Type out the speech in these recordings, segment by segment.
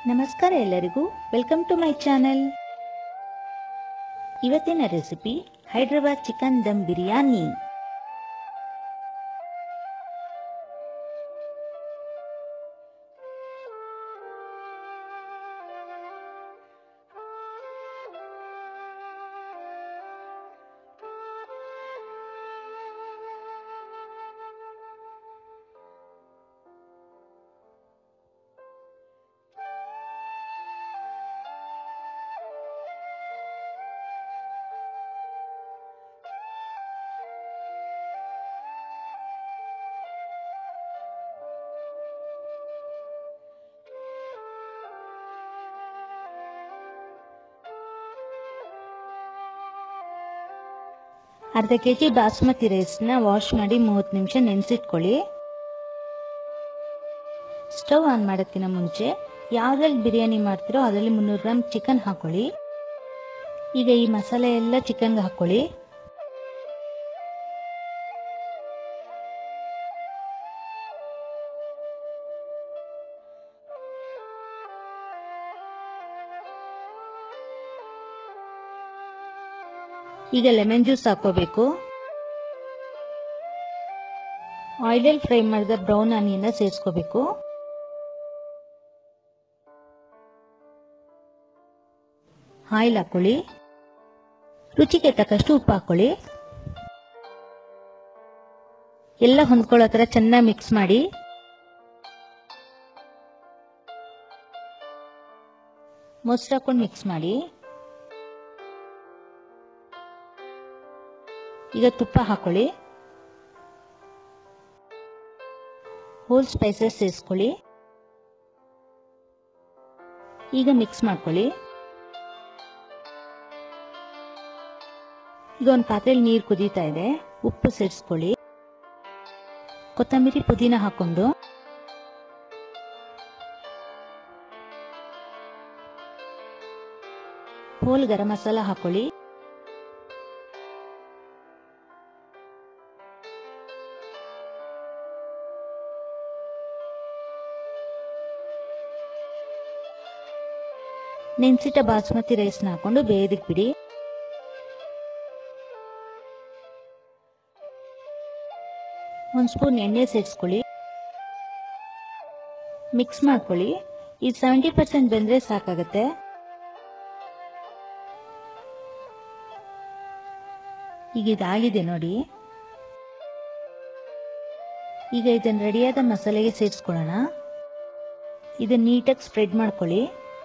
ನಮಸ್ಕಾರ ಎಲ್ಲರಿಗೂ welcome to my channel ಇವತ್ತಿನ ರೆಸಿಪಿ ಹೈದ್ರಾಬಾದ್ ಚಿಕನ್ ದಮ್ ಬಿರಿಯಾನಿ ಅರ್ಧ ಕೆ ಜಿ ಬಾಸ್ಮತಿ ರೈಸ್ನ ವಾಶ್ ಮಾಡಿ ಮೂವತ್ತು ನಿಮಿಷ ನೆನೆಸಿಟ್ಕೊಳ್ಳಿ ಸ್ಟವ್ ಆನ್ ಮಾಡೋದಕ್ಕಿಂತ ಮುಂಚೆ ಯಾವುದ್ರಲ್ಲಿ ಬಿರಿಯಾನಿ ಮಾಡ್ತೀರೋ ಅದರಲ್ಲಿ ಮುನ್ನೂರು ಗ್ರಾಮ್ ಚಿಕನ್ ಹಾಕೊಳ್ಳಿ ಈಗ ಈ ಮಸಾಲೆ ಎಲ್ಲ ಚಿಕನ್ಗೆ ಹಾಕೊಳ್ಳಿ ಈಗ ಲೆಮನ್ ಜ್ಯೂಸ್ ಹಾಕೋಬೇಕು ಆಯಿಲಲ್ಲಿ ಫ್ರೈ ಮಾಡಿದ ಬ್ರೌನ್ ಆನಿಯನ್ನ ಸೇರಿಸ್ಕೋಬೇಕು ಆಯಿಲ್ ಹಾಕೊಳ್ಳಿ ರುಚಿಗೆ ತಕ್ಕಷ್ಟು ಉಪ್ಪು ಹಾಕೊಳ್ಳಿ ಎಲ್ಲ ಹೊಂದ್ಕೊಳ್ಳೋ ಥರ ಚೆನ್ನಾಗಿ ಮಿಕ್ಸ್ ಮಾಡಿ ಮೊಸರು ಹಾಕೊಂಡು ಮಿಕ್ಸ್ ಮಾಡಿ ಈಗ ತುಪ್ಪ ಹಾಕೊಳ್ಳಿ ಹೋಲ್ ಸ್ಪೈಸಸ್ ಸೇರಿಸ್ಕೊಳ್ಳಿ ಈಗ ಮಿಕ್ಸ್ ಮಾಡ್ಕೊಳ್ಳಿ ಈಗ ಒಂದು ಪಾತ್ರೆಯಲ್ಲಿ ನೀರು ಕುದೀತಾ ಇದೆ ಉಪ್ಪು ಸೇರಿಸ್ಕೊಳ್ಳಿ ಕೊತ್ತಂಬರಿ ಪುದೀನ ಹಾಕೊಂಡು ಹೋಲ್ ಗರಂ ಮಸಾಲ ಹಾಕೊಳ್ಳಿ ನೆನ್ಸಿಟ್ಟ ಬಾಸ್ಮತಿ ರೈಸ್ನ ಹಾಕೊಂಡು ಬೇಯದಕ್ಕೆ ಬಿಡಿ ಒಂದು ಸ್ಪೂನ್ ಎಣ್ಣೆ ಸೇರಿಸ್ಕೊಳ್ಳಿ ಮಿಕ್ಸ್ ಮಾಡ್ಕೊಳ್ಳಿ ಇದು ಸೆವೆಂಟಿ ಪರ್ಸೆಂಟ್ ಬೆಂದರೆ ಸಾಕಾಗತ್ತೆ ಈಗ ಇದಾಗಿದೆ ನೋಡಿ ಈಗ ಇದನ್ನು ರೆಡಿಯಾದ ಮಸಾಲೆಗೆ ಸೇರಿಸ್ಕೊಳ್ಳೋಣ ಇದನ್ನ ನೀಟಾಗಿ ಸ್ಪ್ರೆಡ್ ಮಾಡ್ಕೊಳ್ಳಿ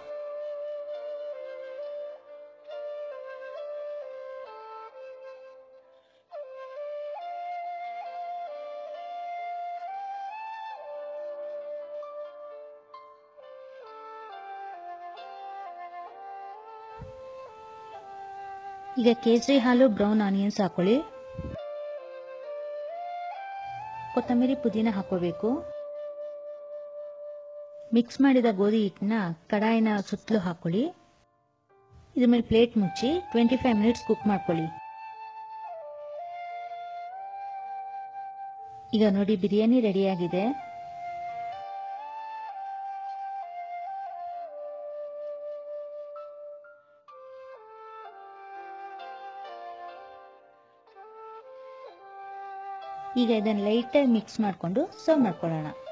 ಈಗ ಕೇಸರಿ ಹಾಲು ಬ್ರೌನ್ ಆನಿಯನ್ಸ್ ಹಾಕೊಳ್ಳಿ ಕೊತ್ತಂಬರಿ ಪುದೀನ ಹಾಕೋಬೇಕು ಮಿಕ್ಸ್ ಮಾಡಿದ ಗೋಧಿ ಹಿಟ್ಟನ್ನ ಕಡಾಯಿನ ಸುತ್ತಲೂ ಹಾಕೊಳ್ಳಿ ಇದ್ರ ಮೇಲೆ ಪ್ಲೇಟ್ ಮುಚ್ಚಿ ಟ್ವೆಂಟಿ ಫೈವ್ ಮಿನಿಟ್ಸ್ ಕುಕ್ ಮಾಡ್ಕೊಳ್ಳಿ ಈಗ ನೋಡಿ ಬಿರಿಯಾನಿ ರೆಡಿಯಾಗಿದೆ ಈಗ ಇದನ್ನು ಲೈಟಾಗಿ ಮಿಕ್ಸ್ ಮಾಡಿಕೊಂಡು ಸರ್ವ್ ಮಾಡ್ಕೊಳ್ಳೋಣ